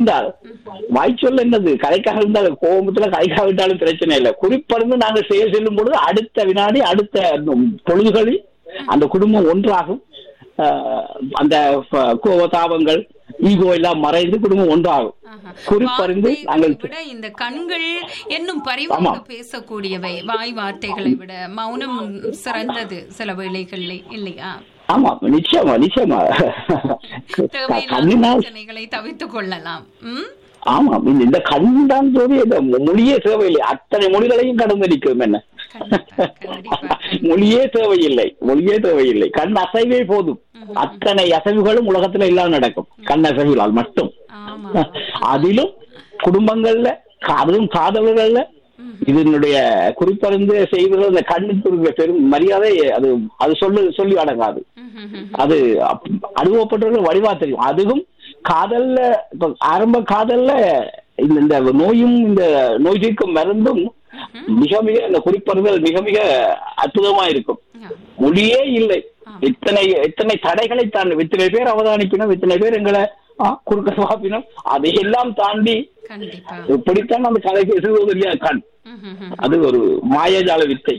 இருந்தால் வாய்ச்சொல் என்னது கதைக்காக இருந்தாலும் கோபத்துல கதைக்காக விட்டாலும் பிரச்சனை இல்லை குறிப்பறிந்து நாங்கள் செயல் செல்லும் பொழுது அடுத்த வினாடி அடுத்த பொழுதுகளில் அந்த குடும்பம் ஒன்றாகும் ஆஹ், அந்த ப- கோபதாபங்கள் ஈகோ எல்லாம் மறைந்து குடும்பம் ஒன்றாகும் ஆஹா. குறிப்பறிந்து வார்த்தைகளை நாங்கள் விட இந்த கண்கள் என்னும் பரிவாக ஆமா. பேசக்கூடியவை வாய் வார்த்தைகளை விட மௌனம் சிறந்தது சில வேளைகளில் இல்லையா ஆமா நிச்சயமா நிச்சயமா தேவையில்லாத கண்ணினால் பிரச்சனைகளை தவிர்த்துக் கொள்ளலாம் ம்? ஆமா இந்த- இந்த கண் தான் சொல்லி இந்த மொழியே தேவையில்லை அத்தனை மொழிகளையும் கடந்து நிற்கும் என்ன கண்டிப்பா, கண்டிப்பா. மொழியே தேவையில்லை மொழியே தேவையில்லை கண் அசைவே போதும் அத்தனை அசைவுகளும் உலகத்துல எல்லாம் நடக்கும் கண் அசைவுகளால் மட்டும் ஆமா அதிலும் குடும்பங்கள்ல அதுவும் காதலர்கள்ல இதனுடைய குறிப்பறிந்து செய்வது அந்த கண்ணுக்கு இருக்கிற பெரும் மரியாதை அது அது சொல்லு சொல்லி அடங்காது ம்ஹும். அது அப்- அனுபவப்பட்டவர்கள் வடிவா தெரியும் அதுவும் காதல்ல இப்ப ஆரம்ப காதல்ல இந்த இந்த நோயும் இந்த நோய் தீர்க்கும் மருந்தும் மிக மிக இந்த குறிப்பறிதல் மிக மிக அற்புதமா இருக்கும் ஆ. மொழியே இல்லை இத்தனை இத்தனை தடைகளை தாண்டி இத்தனை பேர் அவதானிக்கணும் இத்தனை பேர் எங்களை ஆ, குறுக்க வாப்பினோம் அதையெல்லாம் தாண்டி கண்டிப்பா இப்படித்தான் அந்த கதை பேசுவது கண் ம்ஹும். அது ஒரு மாயஜால வித்தை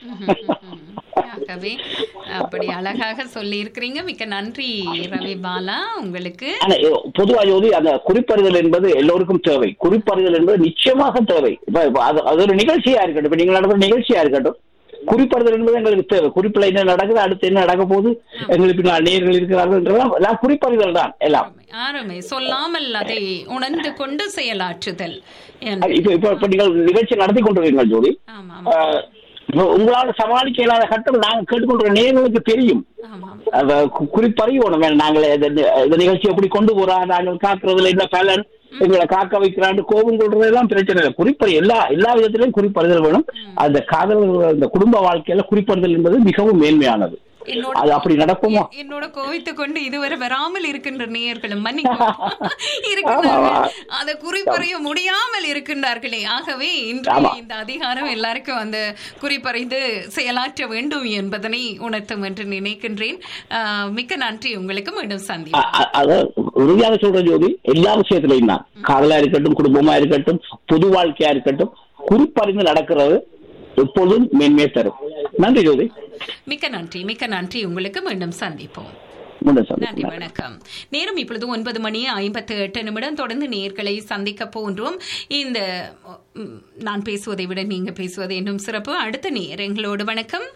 ஆகவே அப்படி அழகாக சொல்லி இருக்கிறீங்க மிக்க நன்றி ரவி பாலா உங்களுக்கு ஆனா எ- பொதுவா ஜோதி அந்த குறிப்பறிதல் என்பது எல்லோருக்கும் தேவை குறிப்பறிதல் என்பது நிச்சயமாக தேவை இப்ப இப்ப அது அது ஒரு நிகழ்ச்சியா இருக்கட்டும் இப்ப நீங்கள் நடத்துற நிகழ்ச்சியா இருக்கட்டும் குறிப்பறிதல் என்பது எங்களுக்கு தேவை குறிப்பில் என்ன நடக்குது அடுத்து என்ன நடக்க போகுது எங்களுக்கு பின்னால் நேர்கள் இருக்கிறார்கள் என்றெல்லாம் எல்லாம் குறிப்பறிதல் தான் எல்லாம் ஆறுமை சொல்லாமல் அதை உணர்ந்து கொண்டு செயலாற்றுதல் என்று. இப்ப இப்ப இப்ப நீங்கள் நிகழ்ச்சி நடத்தி கொண்டிருக்கீங்கள் ஜோதி ஆமாம் ஆஹ், இப்ப உங்களால் சமாளிக்க இயலாத கட்டம் நாங்கள் கேட்டுக்கொண்ட நேர்களுக்கு தெரியும் ஆமாம் அத கு- குறிப்பறிவோம் வேணும் நாங்கள் இந்த இந்த நிகழ்ச்சி எப்படி கொண்டு போறா நாங்கள் காக்குறதுல என்ன பலன் எங்களை காக்க வைக்கிறான்னு கோபம் கொள்றதெல்லாம் பிரச்சனை இல்லை குறிப்பறி எல்லா எல்லா விதத்திலையும் குறிப்பறிதல் வேணும் அந்த காதல் இந்த குடும்ப வாழ்க்கையில குறிப்பறிதல் என்பது மிகவும் மேன்மையானது என்னோட அது அப்படி நடக்குமா என்னோட கோவித்து கொண்டு இதுவரை வராமல் இருக்கின்ற நேயர்களும் மன்னிக்கவும் இருக்கிறார்கள் அதை குறிப்பறிய முடியாமல் இருக்கின்றார்களே ஆகவே இன்று ஆமா. இந்த அதிகாரம் எல்லாருக்கும் அந்த குறிப்பறிந்து செயலாற்ற வேண்டும் என்பதனை உணர்த்தும் என்று நினைக்கின்றேன் ஆஹ், மிக்க நன்றி உங்களுக்கு மீண்டும் சந்தி அ- அ- அத உறுதியாக சொல்ற ஜோதி எல்லா விஷயத்திலையும் தான் காதலா இருக்கட்டும் குடும்பமா இருக்கட்டும் பொது வாழ்க்கையா இருக்கட்டும் குறிப்பறிந்து நடக்கிறது எப்பொழுதும் மேன்மையை தரும் நன்றி ஜோதி மிக்க நன்றி மிக்க நன்றி உங்களுக்கு மீண்டும் சந்திப்போம் முன்ன நன்றி சந்திப்போம் வணக்கம் நேரம் இப்பொழுது ஒன்பது மணி ஐம்பத்து எட்டு நிமிடம் தொடர்ந்து நேர்களை சந்திக்க போன்றோம் இந்த ம், நான் பேசுவதை விட நீங்க பேசுவது இன்னும் சிறப்பு அடுத்த நேர் எங்களோடு வணக்கம்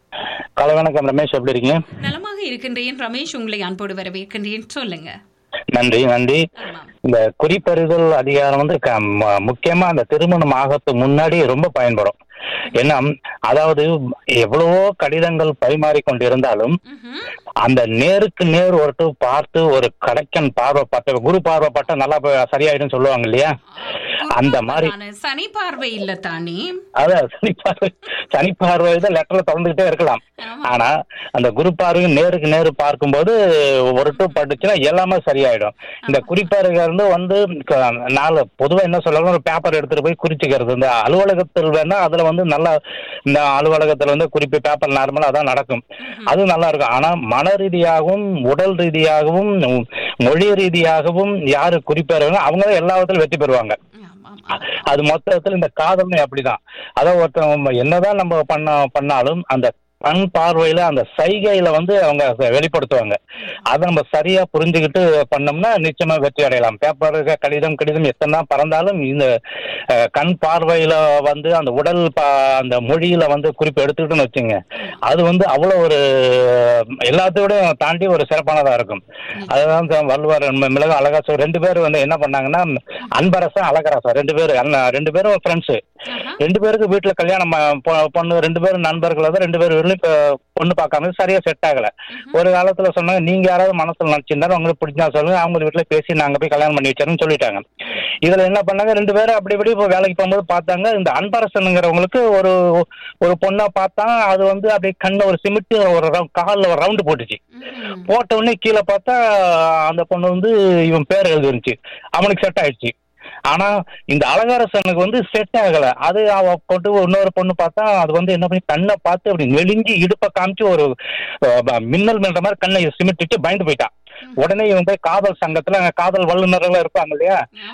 காலை வணக்கம் ரமேஷ் எப்படி இருக்கீங்க நலமாக இருக்கின்றேன் ரமேஷ் உங்களை அன்போடு வரவேற்கின்றேன் சொல்லுங்க நன்றி நன்றி ஆமாம் இந்த குறிப்பறிதல் அதிகாரம் வந்து க- ம- முக்கியமா அந்த திருமணம் ஆகிறதுக்கு முன்னாடி ரொம்ப பயன்படும் ஏன்னா அதாவது எவ்வளவோ கடிதங்கள் பரிமாறிக்கொண்டிருந்தாலும் ம்ஹும். அந்த நேருக்கு நேர் ஒருட்டு பார்த்து ஒரு கடைக்கன் பார்வைப்பட்ட குரு பார்வைப்பட்ட நல்லா ப- சரியாயிடும் சொல்லுவாங்க இல்லையா அந்த மாதிரி குருவான சனி பார்வை இல்ல தானே அதான் சனி பார்வை சனி பார்வை தான் லெட்டர்ல தொடர்ந்துகிட்டே இருக்கலாம் ஆமா. ஆனா அந்த குரு பார்வையும் நேருக்கு நேரு பார்க்கும்போது ஒரு டூ பட்டுச்சுன்னா எல்லாமே சரியாயிடும் இந்த குறிப்பாருங்க இருந்து வந்து க- நாலு பொதுவா என்ன சொல்லலாம் ஒரு பேப்பர் எடுத்துட்டு போய் குறிச்சுக்கிறது இந்த அலுவலகத்தில் வேணா அதுல வந்து நல்லா இந்த அலுவலகத்துல வந்து குறிப்பு பேப்பர் நார்மலா அதான் நடக்கும் அது நல்லா இருக்கும் ஆனா மன ரீதியாகவும் உடல் ரீதியாகவும் மொழி ரீதியாகவும் யாரு குறிப்பாருங்க அவங்க தான் எல்லா விதத்திலும் வெற்றி பெறுவாங்க ஆமாம் அது மொத்தத்துல இந்த காதல்னு அப்படிதான் அதான் ஒருத்தன் என்னதான் நம்ம பண்ண பண்ணாலும் அந்த கண் பார்வையில அந்த சைகையில வந்து அவங்க அத வெளிப்படுத்துவாங்க அதை நம்ம சரியா புரிஞ்சுக்கிட்டு பண்ணோம்னா நிச்சயமா வெற்றி அடையலாம் பேப்பர் கடிதம் கடிதம் எத்தனை தான் பறந்தாலும் இந்த அஹ், கண் பார்வையில வந்து அந்த உடல் பா- அந்த மொழியில வந்து குறிப்பு எடுத்துக்கிட்டுன்னு வச்சுங்க அது வந்து அவ்வளோ ஒரு எல்லாத்தையோட தாண்டி ஒரு சிறப்பானதா இருக்கும் அதுதான் இந்த வள்ளுவர் மி- மிளகு அழகாசு ரெண்டு பேரும் வந்து என்ன பண்ணாங்கன்னா அன்பரசன் அழகராசன் ரெண்டு பேரும் அண்ணா- ரெண்டு பேரும் ஃப்ரெண்ட்ஸ் ரெண்டு பேருக்கு வீட்டுல கல்யாணம் ப- பொ- பொண்ணு ரெண்டு பேரும் நண்பர்கள் தான் ரெண்டு பேரும் வீட்லயும் இப்ப பொண்ணு பார்க்காம சரியா செட் ஆகல ஒரு காலத்துல சொன்னாங்க நீங்க யாராவது மனசுல நினைச்சிருந்தாலும் உங்களுக்கு பிடிச்சா சொல்லுங்க அவங்க வீட்டுல பேசி நாங்க போய் கல்யாணம் பண்ணி வச்சோம்னு சொல்லிட்டாங்க இதுல என்ன பண்ணாங்க ரெண்டு பேரும் அப்படி இப்படி இப்போ வேலைக்கு போகும்போது பார்த்தாங்க இந்த அன்பரசனுங்கிறவங்களுக்கு ஒரு ஒரு பொண்ணை பார்த்தா அது வந்து அப்படியே கண்ணை ஒரு சிமிட்டு ஒரு ரவு- கால்ல ஒரு ரவுண்டு போட்டுச்சு ம்ஹும். போட்ட உடனே கீழே பார்த்தா அந்த பொண்ணு வந்து இவன் பேர் எழுதிருந்துச்சு அவனுக்கு செட் ஆயிடுச்சு ஆனா இந்த அழகரசனுக்கு வந்து செட் ஆகல அது அவ போட்டு இன்னொரு பொண்ணு பார்த்தா அது வந்து என்ன பண்ணி கண்ணை பார்த்து அப்படி நெருங்கி இடுப்ப காமிச்சு ஒரு அஹ், ப- மின்னல் மின்ற மாதிரி கண்ணை சிமிட்டிட்டு பயந்து போயிட்டான் உடனே இவன் போய் காதல் சங்கத்துல காதல் வல்லுநர்கள் இருப்பாங்க இல்லையா